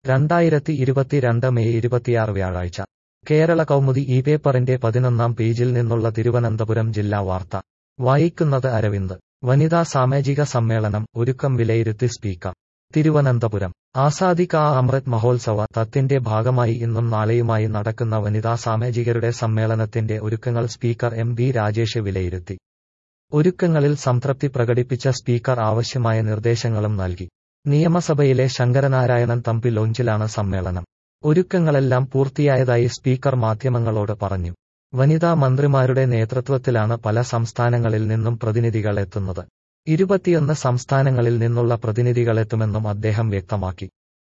രണ്ടായിരത്തി ഇരുപത്തിരണ്ട് മെയ് ഇരുപത്തിയാറ് വ്യാഴാഴ്ച കേരള കൗമുദി ഈ പേപ്പറിന്റെ പതിനൊന്നാം പേജിൽ നിന്നുള്ള തിരുവനന്തപുരം ജില്ലാ വാർത്ത വായിക്കുന്നത് അരവിന്ദ് വനിതാ സാമാജിക സമ്മേളനം ഒരുക്കം വിലയിരുത്തി സ്പീക്കർ തിരുവനന്തപുരം ആസാദി കാ അമൃത് മഹോത്സവ തത്തിന്റെ ഭാഗമായി ഇന്നും നാളെയുമായി നടക്കുന്ന വനിതാ സാമാജികരുടെ സമ്മേളനത്തിന്റെ ഒരുക്കങ്ങൾ സ്പീക്കർ എം ബി രാജേഷ് വിലയിരുത്തി ഒരുക്കങ്ങളിൽ സംതൃപ്തി പ്രകടിപ്പിച്ച സ്പീക്കർ ആവശ്യമായ നിർദ്ദേശങ്ങളും നൽകി നിയമസഭയിലെ ശങ്കരനാരായണൻ തമ്പി ലോഞ്ചിലാണ് സമ്മേളനം ഒരുക്കങ്ങളെല്ലാം പൂർത്തിയായതായി സ്പീക്കർ മാധ്യമങ്ങളോട് പറഞ്ഞു വനിതാ മന്ത്രിമാരുടെ നേതൃത്വത്തിലാണ് പല സംസ്ഥാനങ്ങളിൽ നിന്നും പ്രതിനിധികൾ എത്തുന്നത് ഇരുപത്തിയൊന്ന് സംസ്ഥാനങ്ങളിൽ നിന്നുള്ള പ്രതിനിധികളെത്തുമെന്നും അദ്ദേഹം വ്യക്തമാക്കി